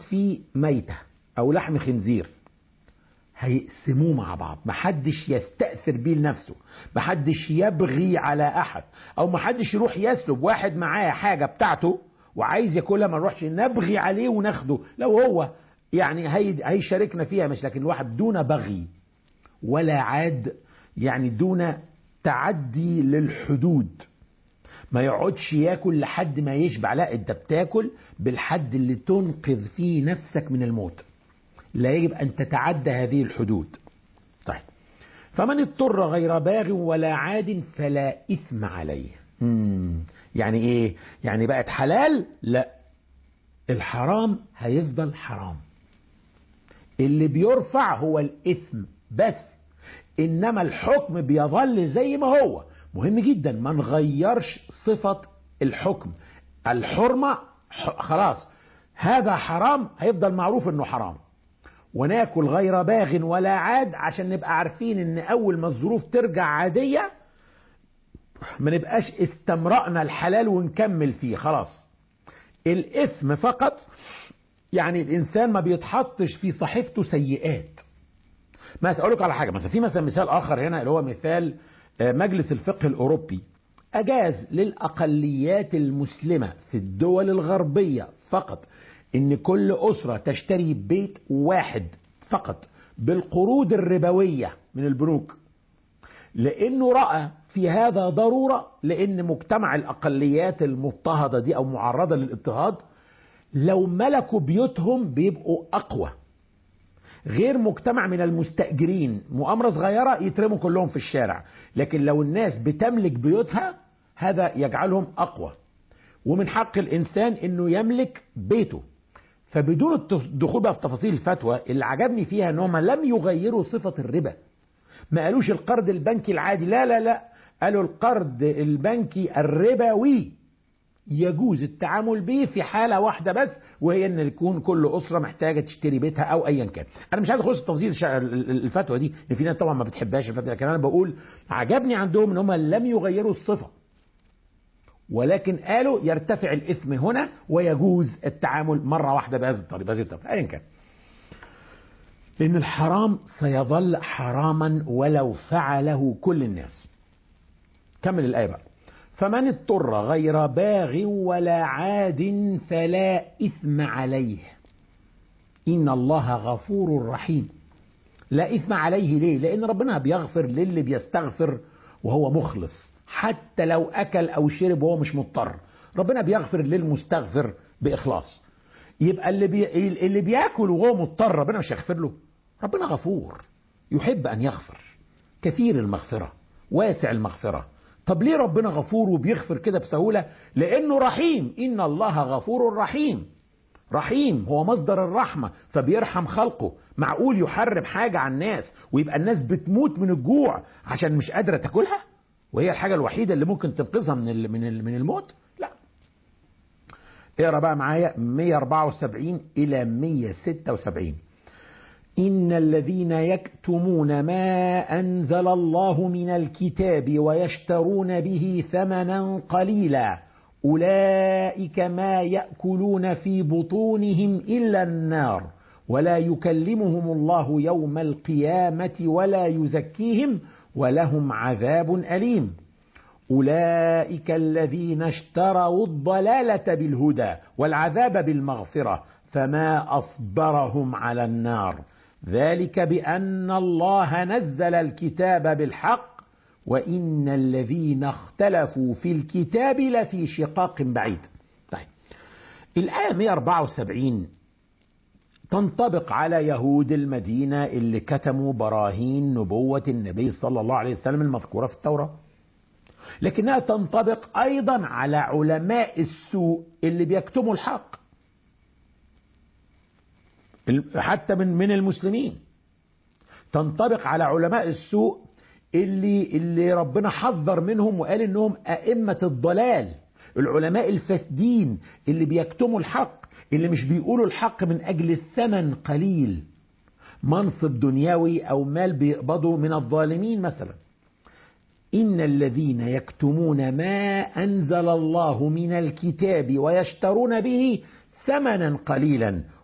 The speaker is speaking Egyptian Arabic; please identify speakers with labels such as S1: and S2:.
S1: فيه ميتة أو لحم خنزير هيقسموه مع بعض محدش يستأثر بيه لنفسه محدش يبغي على أحد أو محدش يروح يسلب واحد معاه حاجة بتاعته وعايز ياكلها ما نروحش نبغي عليه وناخده لو هو يعني هي هيشاركنا فيها مش لكن الواحد دون بغي ولا عاد يعني دون تعدي للحدود ما يقعدش ياكل لحد ما يشبع لا انت بتاكل بالحد اللي تنقذ فيه نفسك من الموت لا يجب ان تتعدى هذه الحدود طيب فمن اضطر غير باغ ولا عاد فلا اثم عليه مم. يعني ايه يعني بقت حلال لا الحرام هيفضل حرام اللي بيرفع هو الاثم بس انما الحكم بيظل زي ما هو مهم جدا ما نغيرش صفة الحكم الحرمة خلاص هذا حرام هيفضل معروف انه حرام وناكل غير باغ ولا عاد عشان نبقى عارفين ان اول ما الظروف ترجع عادية ما نبقاش استمرأنا الحلال ونكمل فيه خلاص الاثم فقط يعني الانسان ما بيتحطش في صحيفته سيئات ما اقول لك على حاجه مثلا في مثلا مثال اخر هنا اللي هو مثال مجلس الفقه الاوروبي اجاز للاقليات المسلمه في الدول الغربيه فقط ان كل اسره تشتري بيت واحد فقط بالقروض الربويه من البنوك لانه راى في هذا ضروره لان مجتمع الاقليات المضطهده دي او معرضه للاضطهاد لو ملكوا بيوتهم بيبقوا اقوى غير مجتمع من المستأجرين مؤامرة صغيرة يترموا كلهم في الشارع لكن لو الناس بتملك بيوتها هذا يجعلهم أقوى ومن حق الإنسان أنه يملك بيته فبدون الدخول بقى في تفاصيل الفتوى اللي عجبني فيها أنهم لم يغيروا صفة الربا ما قالوش القرض البنكي العادي لا لا لا قالوا القرض البنكي الربوي يجوز التعامل به في حالة واحدة بس وهي ان يكون كل أسرة محتاجة تشتري بيتها أو أيا كان أنا مش عايز أخش في تفاصيل الفتوى دي لأن في ناس طبعا ما بتحبهاش الفتوى لكن أنا بقول عجبني عندهم ان هم لم يغيروا الصفة ولكن قالوا يرتفع الإثم هنا ويجوز التعامل مرة واحدة بهذه الطريقة بهذه الطريقة أيا كان لأن الحرام سيظل حراما ولو فعله كل الناس كمل الآية بقى فمن اضطر غير باغ ولا عاد فلا إثم عليه إن الله غفور رحيم لا إثم عليه ليه لأن ربنا بيغفر للي بيستغفر وهو مخلص حتى لو أكل أو شرب وهو مش مضطر ربنا بيغفر للمستغفر بإخلاص يبقى اللي, بي... اللي بياكل وهو مضطر ربنا مش هيغفر له ربنا غفور يحب أن يغفر كثير المغفرة واسع المغفرة طب ليه ربنا غفور وبيغفر كده بسهولة لأنه رحيم إن الله غفور رحيم رحيم هو مصدر الرحمة فبيرحم خلقه معقول يحرم حاجة على الناس ويبقى الناس بتموت من الجوع عشان مش قادرة تاكلها وهي الحاجة الوحيدة اللي ممكن تنقذها من من من الموت لا اقرا بقى معايا 174 إلى 176 إن الذين يكتمون ما أنزل الله من الكتاب ويشترون به ثمنا قليلا أولئك ما يأكلون في بطونهم إلا النار ولا يكلمهم الله يوم القيامة ولا يزكيهم ولهم عذاب أليم أولئك الذين اشتروا الضلالة بالهدى والعذاب بالمغفرة فما أصبرهم على النار ذلك بأن الله نزل الكتاب بالحق وإن الذين اختلفوا في الكتاب لفي شقاق بعيد طيب الآية 174 تنطبق على يهود المدينة اللي كتموا براهين نبوة النبي صلى الله عليه وسلم المذكورة في التوراة لكنها تنطبق أيضا على علماء السوء اللي بيكتموا الحق حتى من من المسلمين تنطبق على علماء السوء اللي اللي ربنا حذر منهم وقال انهم ائمه الضلال العلماء الفاسدين اللي بيكتموا الحق اللي مش بيقولوا الحق من اجل الثمن قليل منصب دنيوي او مال بيقبضوا من الظالمين مثلا ان الذين يكتمون ما انزل الله من الكتاب ويشترون به ثمنا قليلا